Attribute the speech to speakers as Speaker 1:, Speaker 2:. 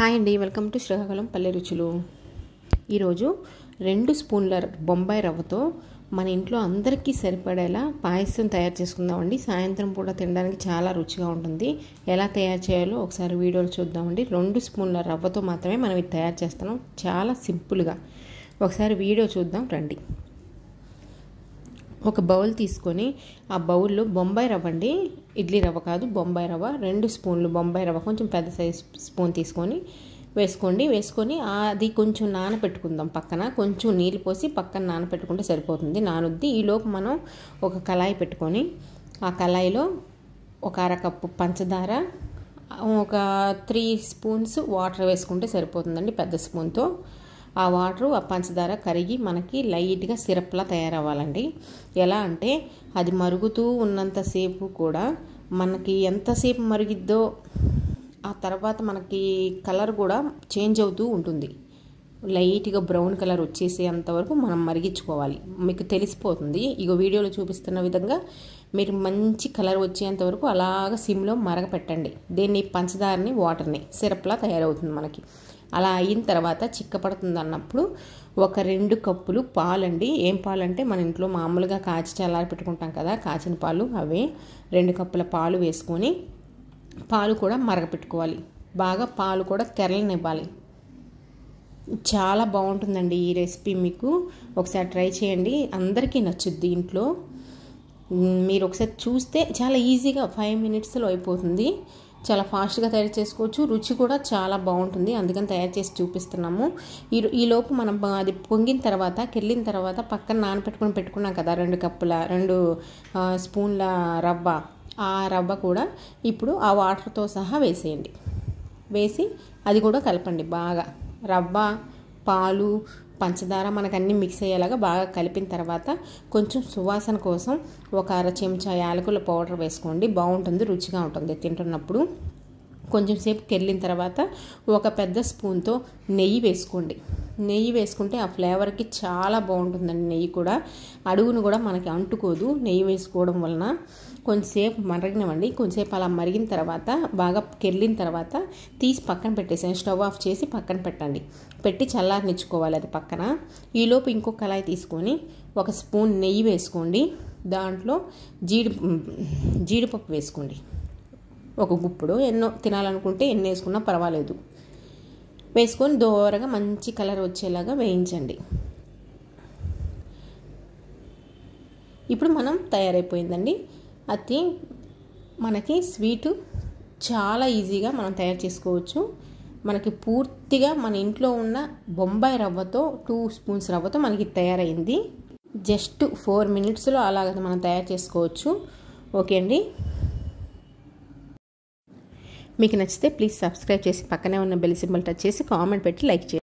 Speaker 1: hi అండి welcome to Srikakulam పల్లె రుచులు ఈరోజు రెండు స్పూన్ల బొంబాయి రవ్వతో మన ఇంట్లో అందరికీ సరిపడేలా పాయసం తయారు చేసుకుందామండి సాయంత్రం పూట తినడానికి చాలా రుచిగా ఉంటుంది ఎలా తయారు చేయాలో ఒకసారి వీడియోలో చూద్దామండి రెండు స్పూన్ల రవ్వతో మాత్రమే మనం ఇది తయారు చేస్తున్నాం చాలా సింపుల్గా ఒకసారి వీడియో చూద్దాం రండి ఒక బౌల్ తీసుకొని ఆ బౌల్లో బొంబాయి రవ్వ అండి ఇడ్లీ రవ్వ కాదు బొంబాయి రవ్వ రెండు స్పూన్లు బొంబాయి రవ్వ కొంచెం పెద్ద సైజ్ స్పూన్ తీసుకొని వేసుకోండి వేసుకొని అది కొంచెం నానబెట్టుకుందాం పక్కన కొంచెం నీళ్ళు పోసి పక్కన నానబెట్టుకుంటే సరిపోతుంది నానుద్ది ఈలోపు మనం ఒక కళాయి పెట్టుకొని ఆ కళాయిలో ఒక అరకప్పు పంచదార ఒక త్రీ స్పూన్స్ వాటర్ వేసుకుంటే సరిపోతుందండి పెద్ద స్పూన్తో ఆ వాటరు ఆ పంచదార కరిగి మనకి లైట్గా సిరప్లా తయారవ్వాలండి ఎలా అంటే అది మరుగుతూ ఉన్నంతసేపు కూడా మనకి ఎంతసేపు మరిగిద్దో ఆ తర్వాత మనకి కలర్ కూడా చేంజ్ అవుతూ ఉంటుంది లైట్గా బ్రౌన్ కలర్ వచ్చేసేంతవరకు మనం మరిగించుకోవాలి మీకు తెలిసిపోతుంది ఇక వీడియోలో చూపిస్తున్న విధంగా మీరు మంచి కలర్ వచ్చేంత వరకు అలాగ సిమ్లో మరగపెట్టండి దీన్ని పంచదారని వాటర్ని సిరప్లా తయారవుతుంది మనకి అలా అయిన తర్వాత చిక్కపడుతుంది అన్నప్పుడు ఒక రెండు కప్పులు పాలండి ఏం పాలు అంటే మన ఇంట్లో మామూలుగా కాచి చల్లారి పెట్టుకుంటాం కదా కాచిన పాలు అవే రెండు కప్పుల పాలు వేసుకొని పాలు కూడా మరగపెట్టుకోవాలి బాగా పాలు కూడా తెరలనివ్వాలి చాలా బాగుంటుందండి ఈ రెసిపీ మీకు ఒకసారి ట్రై చేయండి అందరికీ నచ్చుద్ది ఇంట్లో మీరు ఒకసారి చూస్తే చాలా ఈజీగా ఫైవ్ మినిట్స్లో అయిపోతుంది చాలా ఫాస్ట్గా తయారు చేసుకోవచ్చు రుచి కూడా చాలా బాగుంటుంది అందుకని తయారు చేసి చూపిస్తున్నాము ఈ ఈలోపు మనం అది పొంగిన తర్వాత కెళ్ళిన తర్వాత పక్కన నానపెట్టుకుని పెట్టుకున్నాం కదా రెండు కప్పుల రెండు స్పూన్ల రవ్వ ఆ రవ్వ కూడా ఇప్పుడు ఆ వాటర్తో సహా వేసేయండి వేసి అది కూడా కలపండి బాగా రవ్వ పాలు పంచదార మనకు అన్నీ మిక్స్ అయ్యేలాగా బాగా కలిపిన తర్వాత కొంచెం సువాసన కోసం ఒక అర చెంచా యాలకుల పౌడర్ వేసుకోండి బాగుంటుంది రుచిగా ఉంటుంది తింటున్నప్పుడు కొంచెం సేపు కెళ్ళిన తర్వాత ఒక పెద్ద స్పూన్తో నెయ్యి వేసుకోండి నెయ్యి వేసుకుంటే ఆ ఫ్లేవర్కి చాలా బాగుంటుందండి నెయ్యి కూడా అడుగును కూడా మనకి అంటుకోదు నెయ్యి వేసుకోవడం వలన కొంచెంసేపు మరగనివ్వండి కొంచెంసేపు అలా మరిగిన తర్వాత బాగా కెళ్ళిన తర్వాత తీసి పక్కన పెట్టేసాను స్టవ్ ఆఫ్ చేసి పక్కన పెట్టండి పెట్టి చల్లారనిచ్చుకోవాలి అది పక్కన ఈలోపు ఇంకో కళాయి తీసుకొని ఒక స్పూన్ నెయ్యి వేసుకోండి దాంట్లో జీడి జీడిపప్పు వేసుకోండి ఒక గుప్పుడు ఎన్నో తినాలనుకుంటే ఎన్ని వేసుకున్నా పర్వాలేదు వేసుకొని దోరగా మంచి కలర్ వచ్చేలాగా వేయించండి ఇప్పుడు మనం తయారైపోయిందండి అది మనకి స్వీటు చాలా ఈజీగా మనం తయారు చేసుకోవచ్చు మనకి పూర్తిగా మన ఇంట్లో ఉన్న బొంబాయి రవ్వతో టూ స్పూన్స్ రవ్వతో మనకి తయారైంది జస్ట్ ఫోర్ మినిట్స్లో అలాగ మనం తయారు చేసుకోవచ్చు ఓకే అండి మీకు నచ్చితే ప్లీజ్ సబ్స్క్రైబ్ చేసి పక్కనే ఉన్న బెల్ సింబల్ టచ్ చేసి కామెంట్ పెట్టి లైక్ చేయండి